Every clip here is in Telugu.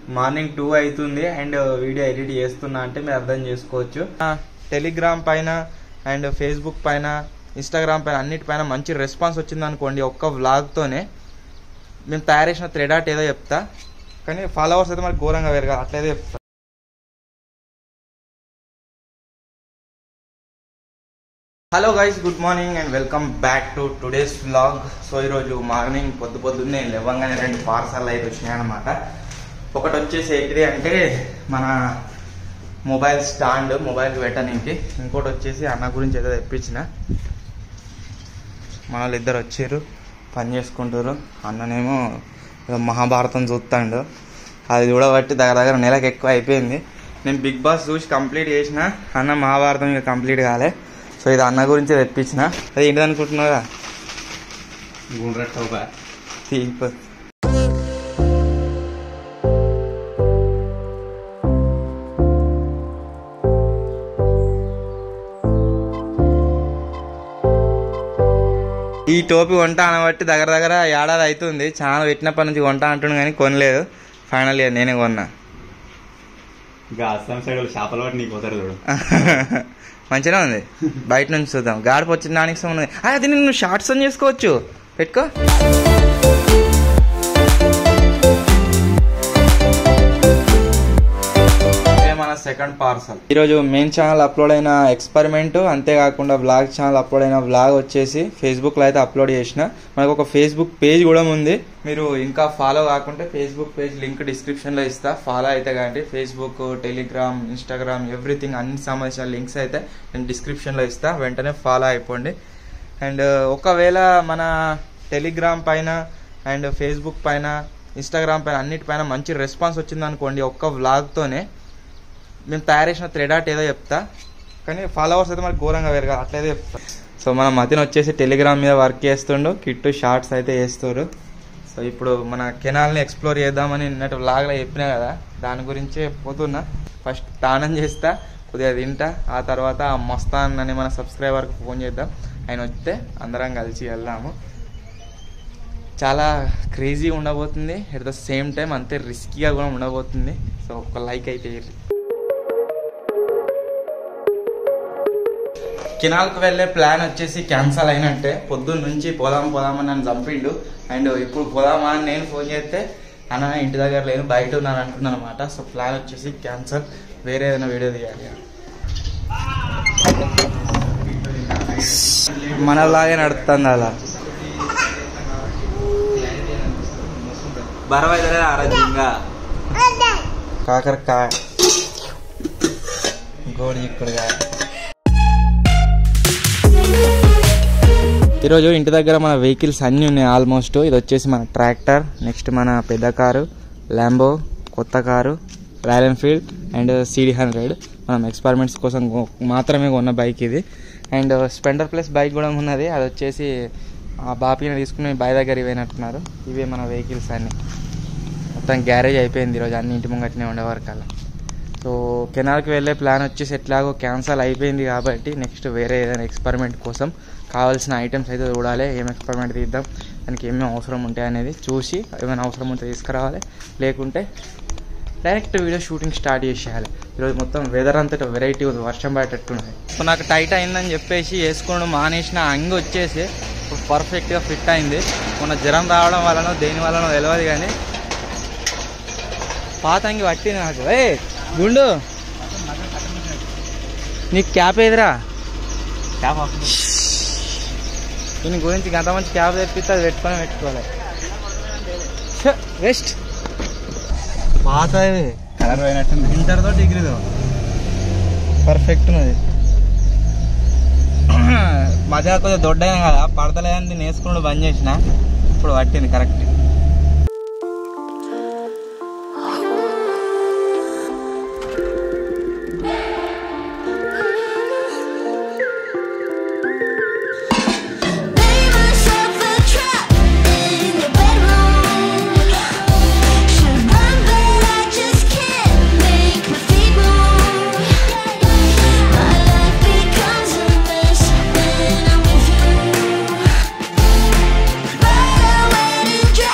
మార్నింగ్ టూ అవుతుంది అండ్ వీడియో ఎడిట్ చేస్తున్నా అంటే మీరు అర్థం చేసుకోవచ్చు టెలిగ్రామ్ పైన అండ్ ఫేస్బుక్ పైన ఇన్స్టాగ్రామ్ పైన అన్నిటిపైన మంచి రెస్పాన్స్ వచ్చింది అనుకోండి ఒక్క వ్లాగ్తోనే మేము తయారు చేసిన థ్రెడ్ ఆర్ట్ ఏదో చెప్తా కానీ ఫాలోవర్స్ అయితే మనకి ఘోరంగా వేరుగా అట్లేదో చెప్తా hello guys good morning and welcome back to today's vlog so ఈరోజు మార్నింగ్ పొద్దు పొద్దున్నే లేవంగానే రెండు పార్సల్ అయితే వచ్చినాయి అనమాట ఒకటి వచ్చేసి ఏంటిది అంటే మన మొబైల్ స్టాండ్ మొబైల్ పెట్టడానికి ఇంకోటి వచ్చేసి అన్న గురించి ఏదో తెప్పించిన మన వాళ్ళు ఇద్దరు వచ్చారు పని చేసుకుంటారు అన్ననేమో ఏదో మహాభారతం చూస్తాడు అది చూడబట్టి దగ్గర దగ్గర నెలకు ఎక్కువ అయిపోయింది నేను బిగ్ బాస్ చూసి కంప్లీట్ చేసిన అన్న మహాభారతం ఇంకా కంప్లీట్ కాలే సో ఇది అన్న గురించి తెప్పించిన అది ఏంటిది అనుకుంటున్నారా గుండ్రట్టవుగా తీపి ఈ టోపీ వంట అనబట్టి దగ్గర దగ్గర ఏడాది అవుతుంది చాలా పెట్టినప్పటి నుంచి వంట అంటుండు కానీ కొనలేదు ఫైనల్ ఇయర్ నేనే కొన్నా ఇంకా అస్సాం సైడ్ వాళ్ళు చేపలు పట్టి నీకు పోతారు చూడు మంచిగా ఉంది బయట నుంచి చూద్దాం గాడిప వచ్చిన దానికి ఉన్నది ఆ, అది నేను షార్ట్స్ అని చేసుకోవచ్చు పెట్టుకో ఇదే మన సెకండ్ పార్సల్ ఈరోజు మెయిన్ ఛానల్ అప్లోడ్ అయిన ఎక్స్పెరిమెంట్ అంతేకాకుండా బ్లాగ్ ఛానల్ అప్లోడ్ అయిన బ్లాగ్ వచ్చేసి ఫేస్బుక్లో అయితే అప్లోడ్ చేసిన మనకు ఒక ఫేస్బుక్ పేజ్ కూడా ఉంది మీరు ఇంకా ఫాలో కాకుంటే ఫేస్బుక్ పేజ్ లింక్ డిస్క్రిప్షన్లో ఇస్తా ఫాలో అయితే కానీ ఫేస్బుక్ టెలిగ్రామ్ ఇన్స్టాగ్రామ్ ఎవ్రీథింగ్ అన్ని సంబంధించిన లింక్స్ అయితే నేను డిస్క్రిప్షన్లో ఇస్తా వెంటనే ఫాలో అయిపోండి అండ్ ఒకవేళ మన టెలిగ్రామ్ పైన అండ్ ఫేస్బుక్ పైన ఇన్స్టాగ్రామ్ పైన అన్నిటిపైన మంచి రెస్పాన్స్ వచ్చింది అనుకోండి ఒక్క వ్లాగ్తోనే మేము తయారు చేసిన థ్రెడ్ ఆర్ట్ ఏదో చెప్తా కానీ ఫాలోవర్స్ అయితే మనకి ఘోరంగా వేరుగా అట్లేదో చెప్తా సో మన మతిని వచ్చేసి టెలిగ్రామ్ మీద వర్క్ చేస్తుండు కిట్టు షార్ట్స్ అయితే వేస్తారు సో ఇప్పుడు మన కెనాల్ని ఎక్స్ప్లోర్ చేద్దామని నిన్నటి వ్లాగ్లో చెప్పినా కదా దాని గురించే పోతున్నా ఫస్ట్ స్నానం చేస్తా కొద్దిగా తింటా ఆ తర్వాత ఆ మస్తాన్ అని మన సబ్స్క్రైబర్కి ఫోన్ చేద్దాం ఆయన వస్తే అందరం కలిసి వెళ్దాము చాలా క్రేజీ ఉండబోతుంది ఎట్ ద సేమ్ టైం అంతే రిస్కీగా కూడా ఉండబోతుంది సో ఒక లైక్ అయితే ఇయ్యండి. కెనాల్కి వెళ్ళే ప్లాన్ వచ్చేసి క్యాన్సల్ అయినట్టే పొద్దున్న నుంచి పోదాం పోదామని నన్ను చంపిండు అండ్ ఇప్పుడు పోదామా అని నేను ఫోన్ చేస్తే అన్న ఇంటి దగ్గర లేను బయట ఉన్నాను అంటున్నాను అనమాట సో ప్లాన్ వచ్చేసి క్యాన్సల్ వేరే ఏదైనా వీడియో తీయాలి మనలాగే నడుస్తుంది అలా బరవైతే ఆరోగ్యంగా కాకరకాయ గోడి చిక్కుడుకాయ ఈరోజు ఇంటి దగ్గర మన వెహికల్స్ అన్నీ ఉన్నాయి ఆల్మోస్ట్ ఇది వచ్చేసి మన ట్రాక్టర్ నెక్స్ట్ మన పెద్ద కారు ల్యాంబో కొత్త car Royal Enfield and CD hundred మనం ఎక్స్పెరిమెంట్స్ కోసం కొ- మాత్రమే కొన్న బైక్ ఇది అండ్ స్పెండర్ ప్లస్ బైక్ కూడా ఉన్నది అది వచ్చేసి ఆ బాపిని తీసుకుని బాయ్ దగ్గర పోయినట్టున్నారు ఇవే మన వెహికల్స్ అన్నీ మొత్తం గ్యారేజ్ అయిపోయింది ఈరోజు అన్ని ఇంటి ముంగట్నే ఉండేవారు అలా సో కెనాల్కి వెళ్ళే ప్లాన్ వచ్చేసి ఎట్లాగో క్యాన్సల్ అయిపోయింది కాబట్టి నెక్స్ట్ వేరే ఏదైనా ఎక్స్పెరిమెంట్ కోసం కావాల్సిన ఐటమ్స్ అయితే చూడాలి ఏం ఎక్స్పెరిమెంట్ తీద్దాం దానికి ఏమేమి అవసరం ఉంటాయి అనేది చూసి ఏమైనా అవసరం ఉంటే తీసుకురావాలి లేకుంటే డైరెక్ట్ వీడియో షూటింగ్ స్టార్ట్ చేసేయాలి ఈరోజు మొత్తం వెదర్ అంతటా వెరైటీ ఉంది వర్షం పడేటట్టున్నది సో నాకు టైట్ అయిందని చెప్పేసి వేసుకోవడం మానేసిన అంగి వచ్చేసి ఇప్పుడు పర్ఫెక్ట్గా ఫిట్ అయింది మొన్న జ్వరం రావడం వలనో దేని వలనో తెలియదు కానీ పాత అంగి పట్టింది నాకు ఏ గుండు నీకు క్యాప్ ఏదిరా దీని గురించి గంట మంచి క్యాప్ తెప్పిస్తే అది పెట్టుకొని పెట్టుకోవాలి వెస్ట్ పాత కలర్ పోయినట్టుంది ఇంటర్తో డిగ్రీతో పర్ఫెక్ట్ ఉన్నది మధ్య కొద్దిగా దొడ్డైన కదా పడతలేదని దీన్ని వేసుకుని బంద్ చేసిన ఇప్పుడు పట్టింది correct Lay myself a trap in your bedroom. Should run, but I just can't make my feet move. My life becomes a mess when I'm with you. But I went and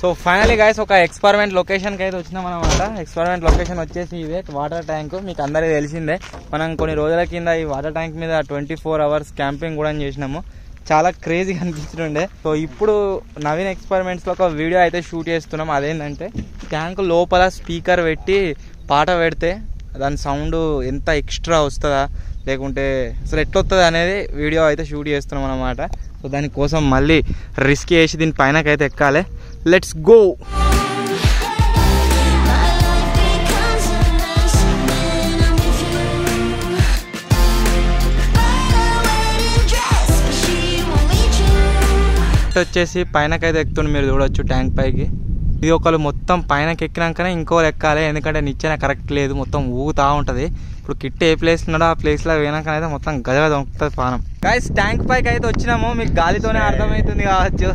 so finally guys ఒక ఎక్స్పెరిమెంట్ లొకేషన్కి అయితే వచ్చినాం అనమాట ఎక్స్పెరిమెంట్ లొకేషన్ వచ్చేసి ఇదే వాటర్ ట్యాంక్ మీకు అందరికీ తెలిసిందే మనం కొన్ని రోజుల కింద ఈ వాటర్ ట్యాంక్ మీద ట్వంటీ ఫోర్ అవర్స్ క్యాంపింగ్ కూడా చేసినాము చాలా క్రేజీగా అనిపిస్తుండే సో ఇప్పుడు నవీన్ ఎక్స్పెరిమెంట్స్లో ఒక వీడియో అయితే షూట్ చేస్తున్నాం అదేంటంటే ట్యాంక్ లోపల స్పీకర్ పెట్టి పాట పెడితే దాని సౌండ్ ఎంత ఎక్స్ట్రా వస్తుందా లేకుంటే అసలు ఎట్లా వస్తుంది అనేది వీడియో అయితే షూట్ చేస్తున్నాం అనమాట సో దానికోసం మళ్ళీ రిస్క్ చేసి దీని పైనకైతే ఎక్కాలి let's go My life becomes a mess when I'm with you. Buy a wedding dress, but she won't meet you. వచ్చేసి పైనకైతే ఎక్కుతుంది మీరు చూడొచ్చు ట్యాంక్ పైకి ఇది ఒకళ్ళు మొత్తం పైనకి ఎక్కినాకనే ఇంకోళ్ళు ఎక్కాలి ఎందుకంటే నిచ్చెన కరెక్ట్ లేదు మొత్తం ఊగుతా ఉంటది ఇప్పుడు కిట్ ఏ ప్లేస్ ఉన్నాడో ఆ ప్లేస్ లో పోయినాకనైతే మొత్తం గజ గజ ఉంటుంది పానం గైస్ ట్యాంక్ పైకి అయితే వచ్చినాము మీకు గాలితోనే అర్థమవుతుంది కావచ్చు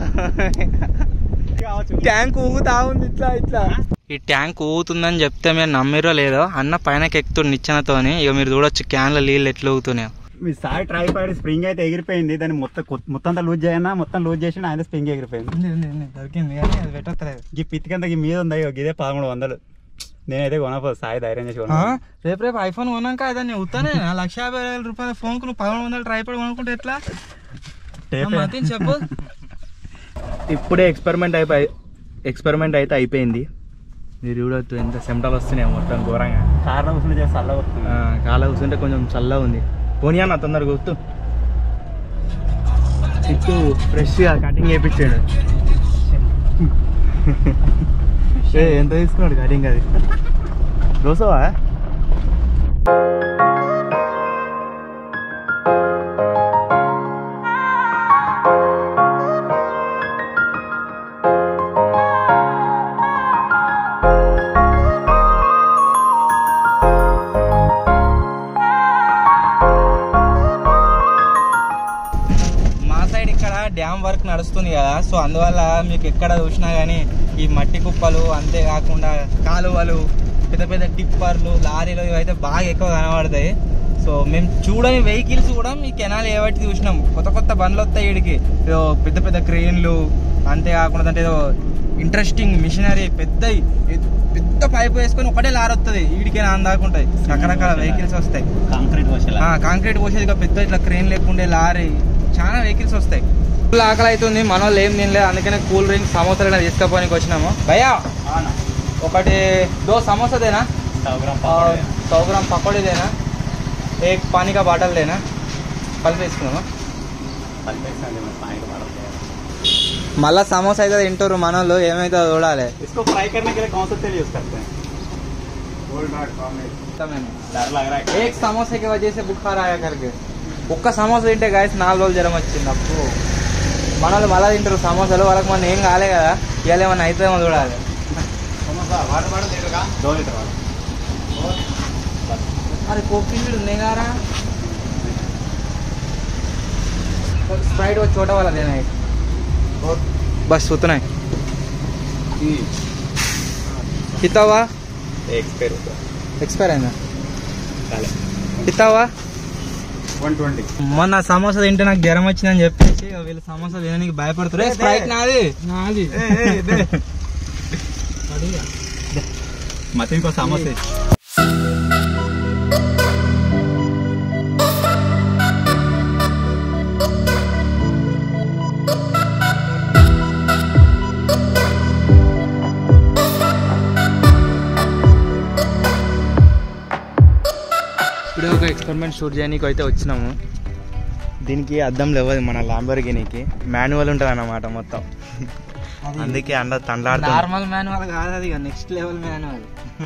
ట్యాంక్ ఊగుతా ఉంది ఇట్లా ఇట్లా ఈ ట్యాంక్ ఊగుతుందని చెప్తే మీరు నమ్మిరో లేదో అన్న పైనకి ఎక్కుతుంది నిచ్చెనతోని ఇక మీరు చూడొచ్చు క్యాన్లో నీళ్ళు ఎట్లా ఊగుతున్నాయో మీ సాయి ట్రై పడి స్ప్రింగ్ అయితే ఎగిరిపోయింది దాన్ని మొత్తం కొత్త- మొత్తం అంతా లూజ్ చేయనా మొత్తం లూజ్ చేసి ఆయన స్ప్రింగ్ ఎగిరిపోయింది దొరికింది కానీ అది పెట్టలేదు ఈ పితికంత ఈ మీద ఉంది ఇగో ఇదే పదమూడు వందలు నేనైతే కొనపో సాయి ధైర్యం చేసి ఆ, కొన రేపు రేపు ఐఫోన్ కొన్నాక దాన్ని ఉత్తానే నా లక్ష యాభై వేల రూపాయల ఫోన్ కు నువ్వు పదమూడు వందలు ట్రైపాడ్ కొనుక్కుంటే ఎట్లా మతిన్ చెప్పు ఇప్పుడే ఎక్స్పెరిమెంట్ అయిపోయి ఎక్స్పెరిమెంట్ అయితే అయిపోయింది మీరు చూడొద్దు ఎంత చెమటలు వస్తున్నాయి మొత్తం ఘోరంగా కారణం కూర్చుని చేసి చల్లగా వస్తుంది ఆ, కాల కూర్చుంటే కొంచెం చల్లగా ఉంది పోనీ అన్న తొందరగా గుర్తు ఇటు ఫ్రెష్గా కటింగ్ చేయించాడు ఏ ఎంత తీసుకున్నాడు కటింగ్ అది దోసవా మా సైడ్ ఇక్కడ డ్యామ్ వర్క్ నడుస్తుంది కదా సో అందువల్ల మీకు ఎక్కడ చూసినా కానీ ఈ మట్టి కుప్పలు అంతేకాకుండా కాలువలు పెద్ద పెద్ద టిప్పర్లు లారీలు ఇవైతే బాగా ఎక్కువ కనబడతాయి సో మేము చూడని వెహికల్స్ కూడా మీ కెనాల్ ఏవట్టి చూసినాం కొత్త కొత్త బండ్లు వస్తాయి వీడికి ఏదో పెద్ద పెద్ద క్రెయిన్లు అంతేకాకుండా అంటే ఏదో ఇంట్రెస్టింగ్ మిషనరీ పెద్ద పెద్ద పైప్ వేసుకొని ఒకటే లారీ వస్తుంది వీడికే అందాకుంటాయి రకరకాల వెహికల్స్ వస్తాయి కాంక్రీట్ వర్షాలు ఆ, కాంక్రీట్ పోసేది ఇక పెద్ద ఇట్లా క్రెయిన్ లేకుండే లారీ చాలా వెహికల్స్ వస్తాయి ఫుల్ ఆకలి అవుతుంది మన వాళ్ళు ఏం తినలేదు అందుకనే కూల్ డ్రింక్ సమోసాలు తీసుకపోనికి వచ్చినాము భయ్యా ఒకటి దో సమోసా దేనా और सौ ग्राम पकौड़े देना एक पानी का बाटल देना కలిపి వేసుకున్నామా మళ్ళా సమోసా అయితే తింటారు మన వాళ్ళు ఏమైతే చూడాలి इसको फ्राई करने के लिए कौन सा तेल यूज करते हैं डर लग रहा है एक సమోసా కి వజह से बुखार आया करके ఒక్క సమోసా తింటే గాయస్ నాలుగు రోజులు జ్వరం వచ్చింది అప్పుడు మన వాళ్ళు మళ్ళీ తింటారు సమోసాలు వాళ్ళకి మన ఏం కాలే కదా ఇవాళ ఏమన్నా అవుతుందేమో చూడాలి दो लीटर वाला अरे कोकी भी नहीं गा रहा स्प्राइट वो छोटा वाला देना है बस उतना है कितना हुआ एक्सपायर होगा एक्सपायर है ना चाले कितना हुआ वन ट्वेंटी మొన్న సమోసా తింటే నాకు జ్వరం వచ్చిందని చెప్పేసి వీళ్ళు సమోసా తినడానికి భయపడుతారు ఏ, దే. స్ప్రైట్ నాది నాది मतीन को समोसे ఇప్పుడే ఒక ఎక్స్పెరిమెంట్ షూట్ చేయడానికి అయితే వచ్చినాము దీనికి అద్దం లేవదు మన లాంబర్గినికి మాన్యువల్ ఉంటుంది అన్నమాట మొత్తం అందుకే అండ తండ్లాడుతుంది నార్మల్ మాన్యువల్ కాదు అది నెక్స్ట్ లెవెల్ మాన్యువల్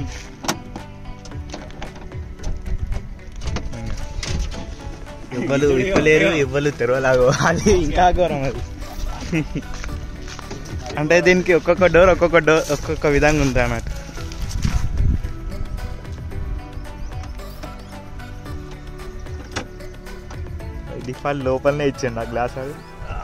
ఇవ్వలు ఇప్పలేరు ఇవ్వలు తెరవలాగో అది ఇంకా ఘోరం అది అంటే దీనికి ఒక్కొక్క డోర్ ఒక్కొక్క డోర్ ఒక్కొక్క విధంగా ఉంటుంది అన్నట్టు డిఫాల్ట్ లోపలనే ఇచ్చిండు ఆ గ్లాస్ అది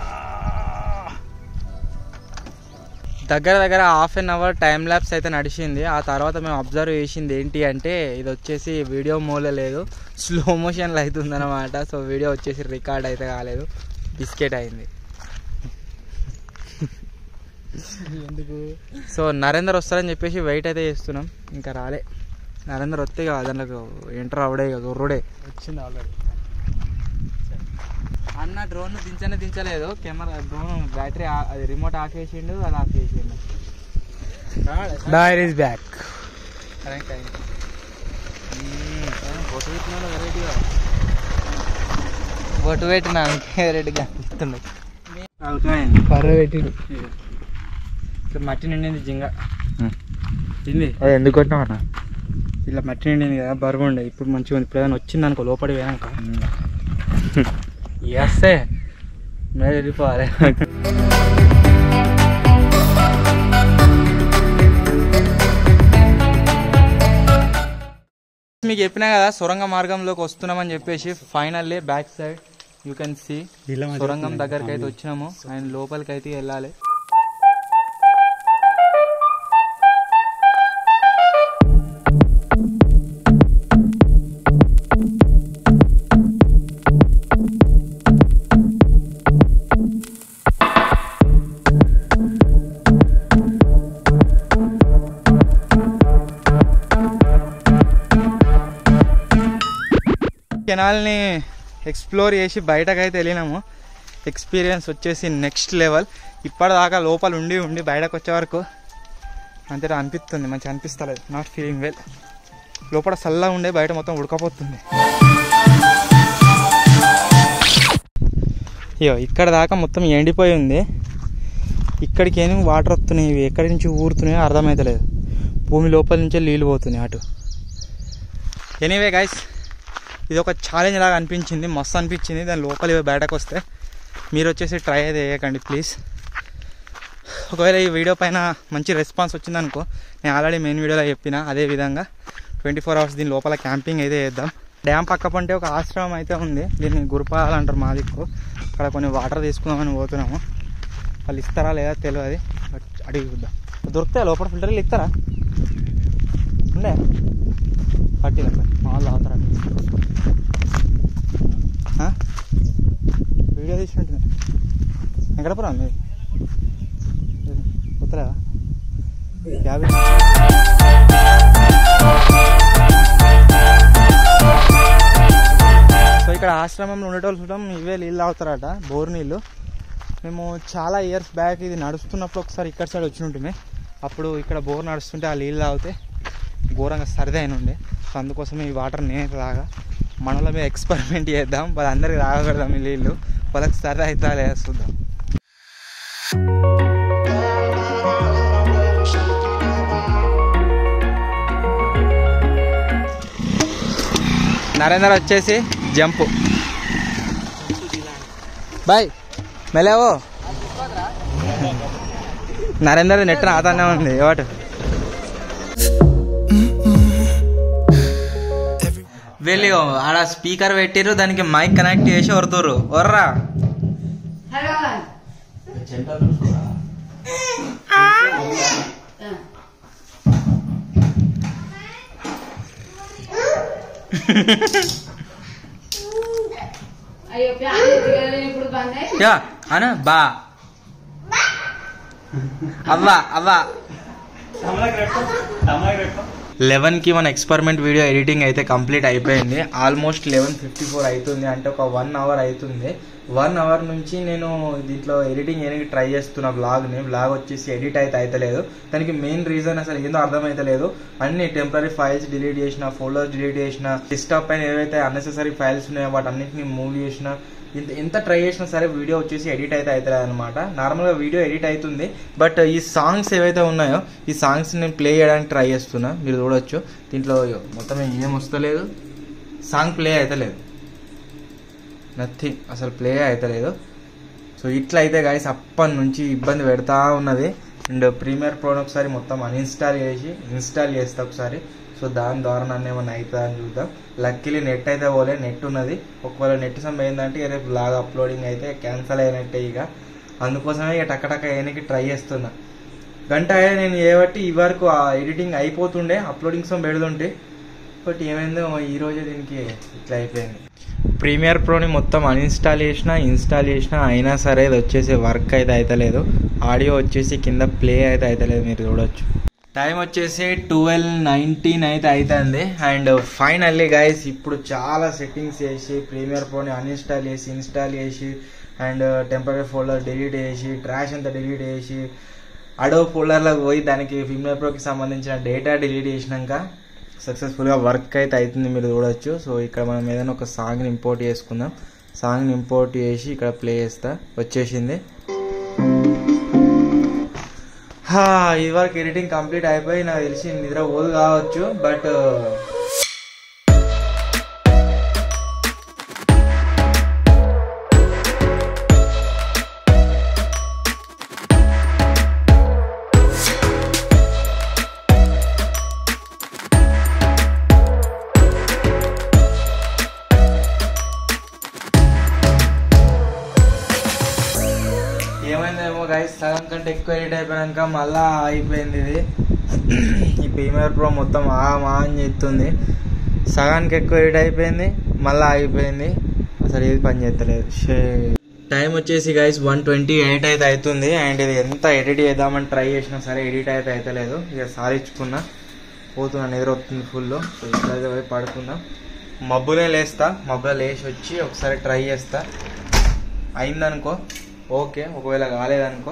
దగ్గర దగ్గర హాఫ్ అన్ అవర్ టైం ల్యాబ్స్ అయితే నడిచింది ఆ తర్వాత మేము అబ్జర్వ్ చేసింది ఏంటి అంటే ఇది వచ్చేసి వీడియో మూల లేదు స్లో మోషన్లో అవుతుంది అనమాట సో వీడియో వచ్చేసి రికార్డ్ అయితే కాలేదు బిస్కెట్ అయింది సో నరేందర్ వస్తారని చెప్పేసి వెయిట్ అయితే చేస్తున్నాం ఇంకా రాలే నరేందర్ వస్తే ఇక దాంట్లో ఎంటర్ అవడే ఇక గుర్రుడే వచ్చింది ఆల్రెడీ అన్న డ్రోన్ దించనే దించలేదు కెమెరా డ్రోన్ బ్యాటరీ అది రిమోట్ ఆఫ్ చేసిండు అది ఆఫ్ చేసిండు డైర్ ఇస్ బ్యాక్ బొట్టు పెట్టిన రెడ్గా అనిపిస్తుండే పర్ర పెట్టిడు ఇక్కడ మట్టి నిండింది జింగ తింది అది ఎందుకు కొట్టినావు అన్న ఇలా మట్టి నిండింది కదా బరువు ఉండే ఇప్పుడు మంచిగా ఉంది ఇప్పుడు ఏదైనా వచ్చింది అనుకో లోపలి పోయాక ఎస్సే మీద వెళ్ళిపోవాలి మీకు చెప్పినా కదా సొరంగ మార్గంలోకి వస్తున్నామని చెప్పేసి finally back side you can see నీళ్ళ మధ్య సొరంగం దగ్గరికి అయితే వచ్చినాము అండ్ లోపలికి అయితే వెళ్ళాలి కెనాల్ని ఎక్స్ప్లోర్ చేసి బయటకైతే వెళ్ళినాము ఎక్స్పీరియన్స్ వచ్చేసి నెక్స్ట్ లెవెల్ ఇప్పటిదాకా లోపల ఉండి ఉండి బయటకు వచ్చే వరకు అంతే అనిపిస్తుంది మంచిగా అనిపిస్తలేదు నాట్ ఫీలింగ్ వెల్ లోపల చల్లగా ఉండే బయట మొత్తం ఉడకపోతుంది అయ్యో ఇక్కడ దాకా మొత్తం ఎండిపోయి ఉంది ఇక్కడికి ఏమి వాటర్ వస్తున్నాయి ఇవి ఎక్కడి నుంచి ఊరుతున్నాయో అర్థమవుతలేదు భూమి లోపల నుంచే నీళ్ళు పోతున్నాయి అటు ఎనీవే గైస్ ఇది ఒక ఛాలెంజ్ లాగా అనిపించింది మస్తు అనిపించింది దాని లోపల ఇవి బయటకు వస్తే మీరు వచ్చేసి ట్రై అయితే చేయకండి ప్లీజ్ ఒకవేళ ఈ వీడియో పైన మంచి రెస్పాన్స్ వచ్చిందనుకో నేను ఆల్రెడీ మెయిన్ వీడియోలో చెప్పిన అదే విధంగా ట్వంటీ ఫోర్ అవర్స్ దీని లోపల క్యాంపింగ్ అయితే చేద్దాం డ్యామ్ పక్క పంటే ఒక ఆశ్రమం అయితే ఉంది దీన్ని గురుపాలు అంటారు మా దిక్కు అక్కడ కొన్ని వాటర్ తీసుకుందామని పోతున్నాము వాళ్ళు ఇస్తారా లేదా తెలియదు బట్ అడిగి చూద్దాం దొరుకుతాయి లోపల ఫిల్టర్లు ఇస్తారా ఉండే పట్టిన మా వాళ్ళు తాగుతారా ఆ? వీడియో తీసుకుంటుంది ఎక్కడపురా మీరు కొత్తలేవా యాభై సో ఇక్కడ ఆశ్రమంలో ఉండేటోళ్ళు చూడడం ఇవే నీళ్ళు తాగుతారట బోర్ నీళ్ళు మేము చాలా ఇయర్స్ బ్యాక్ ఇది నడుస్తున్నప్పుడు ఒకసారి ఇక్కడ సైడ్ వచ్చి ఉంటుమే అప్పుడు ఇక్కడ బోర్ నడుస్తుంటే ఆ నీళ్ళు తాగితే ఘోరంగా సరిదే అయిన ఉండే సో అందుకోసం ఈ వాటర్ నేనైతే తాగా మనలో మీద ఎక్స్పెరిమెంట్ చేద్దాం వాళ్ళందరికీ తాగకూడదాం ఈ నీళ్ళు వాళ్ళకి సరదా అవుతా లేదా చూద్దాం నరేందర్ వచ్చేసి జంప్ బాయ్ మెలేవో నరేందర్ నెట్ నాతానే ఉంది వాటు వెళ్ళి ఆడ స్పీకర్ పెట్టిర్రు దానికి మైక్ కనెక్ట్ చేసి వరుతురు వర్రా అయ్యో ప్యాన్ ఎత్తుకెళ్ళి ఇప్పుడు బంద్ అయ్యి యా అన బా అవ్వా అవ్వా లెవెన్ కి మన ఎక్స్పెరిమెంట్ వీడియో ఎడిటింగ్ అయితే కంప్లీట్ అయిపోయింది ఆల్మోస్ట్ లెవెన్ ఫిఫ్టీ ఫోర్ అవుతుంది అంటే ఒక వన్ అవర్ అవుతుంది వన్ అవర్ నుంచి నేను దీంట్లో ఎడిటింగ్ చేయడానికి ట్రై చేస్తున్న బ్లాగ్ని బ్లాగ్ వచ్చేసి ఎడిట్ అయితే అవుతలేదు దానికి మెయిన్ రీజన్ అసలు ఏందో అర్థమైతలేదు అన్ని టెంపరీ ఫైల్స్ డిలీట్ చేసిన ఫోల్డర్స్ డిలీట్ చేసిన డెస్క్టాప్ పైన ఏవైతే అన్నెసెసరీ ఫైల్స్ ఉన్నాయో వాటి అన్నింటిని మూవ్ చేసిన ఇంత ఎంత ట్రై చేసినా సరే వీడియో వచ్చేసి ఎడిట్ అయితే అవుతలేదు అనమాట నార్మల్గా వీడియో ఎడిట్ అవుతుంది బట్ ఈ సాంగ్స్ ఏవైతే ఉన్నాయో ఈ సాంగ్స్ నేను ప్లే చేయడానికి ట్రై చేస్తున్నా మీరు చూడొచ్చు దీంట్లో మొత్తం ఏం వస్తలేదు సాంగ్ ప్లే అవుతలేదు నథింగ్ అసలు ప్లే అవుతలేదు సో ఇట్లా అయితే గాయస్ అప్పటి నుంచి ఇబ్బంది పెడతా ఉన్నది అండ్ ప్రీమియర్ ప్రోని ఒకసారి మొత్తం అన్ఇన్స్టాల్ చేసి ఇన్స్టాల్ చేస్తా ఒకసారి సో దాని ద్వారా నన్ను ఏమైనా అవుతుందా అని చూద్దాం లక్కీలీ నెట్ అయితే పోలే నెట్ ఉన్నది ఒకవేళ నెట్ సమయం ఏంటంటే రేపు బ్లాగ్ అప్లోడింగ్ అయితే క్యాన్సిల్ అయినట్టే ఇక అందుకోసమే ఇక టక్క టక్క వేయడానికి ట్రై చేస్తున్నా గంట అయ్యా నేను ఏ బట్టి ఈ వరకు ఆ ఎడిటింగ్ అయిపోతుండే అప్లోడింగ్ సమ్ పెడుతుంటే బట్ ఏమైందో ఈ రోజే దీనికి ఇట్లా అయిపోయింది ప్రీమియర్ ప్రోని మొత్తం అన్ఇన్స్టాల్ చేసిన ఇన్స్టాల్ చేసిన అయినా సరే ఇది వచ్చేసి వర్క్ అయితే అవుతలేదు ఆడియో వచ్చేసి కింద ప్లే అయితే అవుతలేదు మీరు చూడొచ్చు టైం వచ్చేసి ట్వెల్వ్ నైన్టీన్ అయితే అవుతుంది అండ్ ఫైనల్లీ గైస్ ఇప్పుడు చాలా సెట్టింగ్స్ చేసి ప్రీమియర్ ప్రోని అన్ఇన్స్టాల్ చేసి ఇన్స్టాల్ చేసి అండ్ టెంపరీ ఫోల్డర్ డిలీట్ చేసి ట్రాష్ అంతా డిలీట్ చేసి అడో ఫోల్డర్లోకి పోయి దానికి ప్రీమియర్ ప్రోకి సంబంధించిన డేటా డిలీట్ చేసినాక సక్సెస్ఫుల్గా వర్క్ అయితే అవుతుంది మీరు చూడొచ్చు సో ఇక్కడ మనం ఏదైనా ఒక సాంగ్ని ఇంపోర్ట్ చేసుకుందాం సాంగ్ని ఇంపోర్ట్ చేసి ఇక్కడ ప్లే చేస్తా వచ్చేసింది హా, ఇది వరకు ఎడిటింగ్ కంప్లీట్ అయిపోయి నాకు తెలిసి నిద్ర పోదు కావచ్చు బట్ ఏమైందేమో గైస్ సగం కంటే ఎక్కువ ఎడిట్ అయిపోయాక మళ్ళా అయిపోయింది ఇది ఈ ప్రీమియర్ ప్రో మొత్తం ఆ మా అని చెప్తుంది సగానికి ఎక్కువ ఎడిట్ అయిపోయింది మళ్ళీ ఆగిపోయింది అసలు ఏది పని చేస్తలేదు టైం వచ్చేసి గైస్ వన్ ట్వంటీ ఎయిట్ అయితే అవుతుంది అండ్ ఇది ఎంత ఎడిట్ చేద్దామని ట్రై చేసినా సరే ఎడిట్ అయితే అవుతలేదు ఇక సారించుకున్నా పోతున్నా నిద్ర వస్తుంది ఫుల్ సో ఇట్లయితే పోయి పడుకుందాం మబ్బునే లేస్తా మబ్బులో లేచి వచ్చి ఒకసారి ట్రై చేస్తా అయిందనుకో ఓకే ఒకవేళ కాలేదనుకో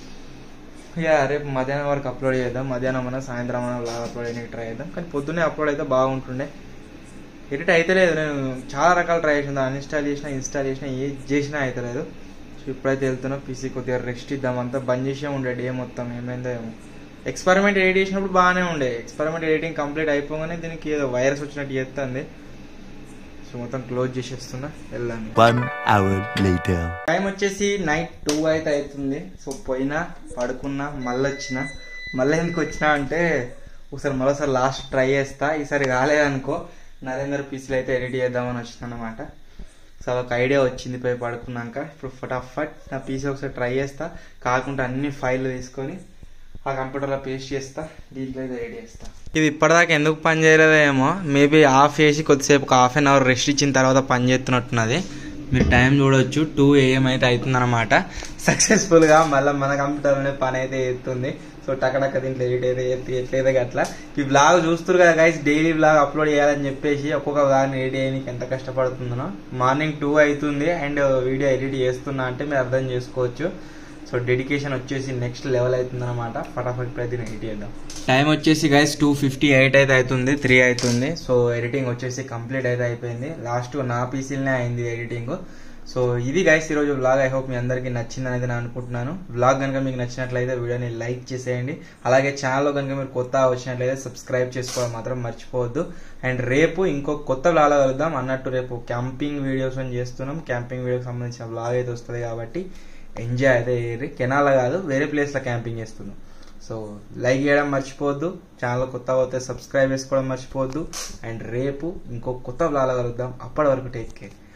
ఇక రేపు మధ్యాహ్నం వరకు అప్లోడ్ చేద్దాం మధ్యాహ్నం అన్న సాయంత్రం అన్న లాగా అప్లోడ్ చేయడానికి ట్రై చేద్దాం కానీ పొద్దున్నే అప్లోడ్ అయితే బాగుంటుండే ఎడిట్ అయితే లేదు నేను చాలా రకాలు ట్రై చేసిన అన్ఇన్స్టాల్ చేసినా ఇన్స్టాల్ చేసినా ఏది చేసినా అయితే లేదు సో ఇప్పుడైతే వెళ్తున్నా పీసీ కొద్దిగా రెస్ట్ ఇద్దాం అంతా బంద్ చేసే ఉండే డే మొత్తం ఏమైందో ఏమో ఎక్స్పెరిమెంట్ ఎడిట్ చేసినప్పుడు బాగానే ఉండే ఎక్స్పెరిమెంట్ ఎడిటింగ్ కంప్లీట్ అయిపోగానే దీనికి ఏదో వైరస్ వచ్చినట్టు చేస్తుంది సో మొత్తం క్లోజ్ చేసేస్తున్నా వెళ్దాం One hour later. టైం వచ్చేసి నైట్ టూ అయితే అవుతుంది సో పోయినా పడుకున్నా మళ్ళీ వచ్చిన మళ్ళీ ఎందుకు వచ్చినా అంటే ఒకసారి మరోసారి లాస్ట్ ట్రై చేస్తా ఈసారి కాలేదనుకో నరేందర్ పీసీలు అయితే ఎడిట్ చేద్దామని వచ్చిన అనమాట సో ఒక ఐడియా వచ్చింది పోయి పడుకున్నాక ఇప్పుడు ఫటాఫట్ నా పీసీ ఒకసారి ట్రై చేస్తా కాకుండా అన్ని ఫైళ్ళు తీసుకొని ఆ కంప్యూటర్లో పేస్ట్ చేస్తా దీంట్లో అయితే రెడీ చేస్తా ఇది ఇప్పటిదాకా ఎందుకు పని చేయలేదేమో మేబీ ఆఫ్ చేసి కొద్దిసేపు ఒక హాఫ్ అన్ అవర్ రెస్ట్ ఇచ్చిన తర్వాత పని చేస్తున్నట్టున్నది మీరు టైం చూడొచ్చు టూ ఏఎం అయితే అవుతుందన్నమాట సక్సెస్ఫుల్గా మళ్ళీ మన కంప్యూటర్లోనే పని అయితే చేస్తుంది సో టకటక దీంట్లో ఎడిట్ అయితే ఎత్తి ఎట్లయితే అట్లా ఈ బ్లాగ్ చూస్తారు కదా గైస్ డైలీ బ్లాగ్ అప్లోడ్ చేయాలని చెప్పేసి ఒక్కొక్క బ్లాగ్ ఎడిట్ చేయడానికి ఎంత కష్టపడుతుందో మార్నింగ్ టూ అవుతుంది అండ్ వీడియో ఎడిట్ చేస్తున్నా అంటే మీరు అర్థం చేసుకోవచ్చు సో డెడికేషన్ వచ్చేసి నెక్స్ట్ లెవెల్ అవుతుంది అనమాట ఫటాఫట్ ప్రతి ఎడిట్ చేద్దాం టైం వచ్చేసి గైస్ టూ ఫిఫ్టీ ఎయిట్ అయితే అవుతుంది త్రీ అవుతుంది సో ఎడిటింగ్ వచ్చేసి కంప్లీట్ అయితే అయిపోయింది లాస్ట్ నా పీసీలనే అయింది ఎడిటింగ్ సో ఇది గైస్ ఈరోజు వ్లాగ్ ఐ హోప్ మీ అందరికీ నచ్చింది అనేది నేను అనుకుంటున్నాను వ్లాగ్ కనుక మీకు నచ్చినట్లయితే వీడియోని లైక్ చేసేయండి అలాగే ఛానల్లో కనుక మీరు కొత్త వచ్చినట్లయితే సబ్స్క్రైబ్ చేసుకోవడం మాత్రం మర్చిపోవద్దు అండ్ రేపు ఇంకో కొత్త వ్లాగ్ కలుద్దాం అన్నట్టు రేపు క్యాంపింగ్ వీడియోస్ అని చేస్తున్నాం క్యాంపింగ్ వీడియోకి సంబంధించిన వ్లాగ్ అయితే వస్తుంది కాబట్టి ఎంజాయ్ అయితే చేయరు కెనాల కాదు వేరే ప్లేస్లో క్యాంపింగ్ చేస్తున్నాం సో లైక్ చేయడం మర్చిపోవద్దు ఛానల్ కొత్త పోతే సబ్స్క్రైబ్ చేసుకోవడం మర్చిపోవద్దు అండ్ రేపు ఇంకో కొత్త వ్లాగ్ కలుద్దాం అప్పటి వరకు టేక్ కేర్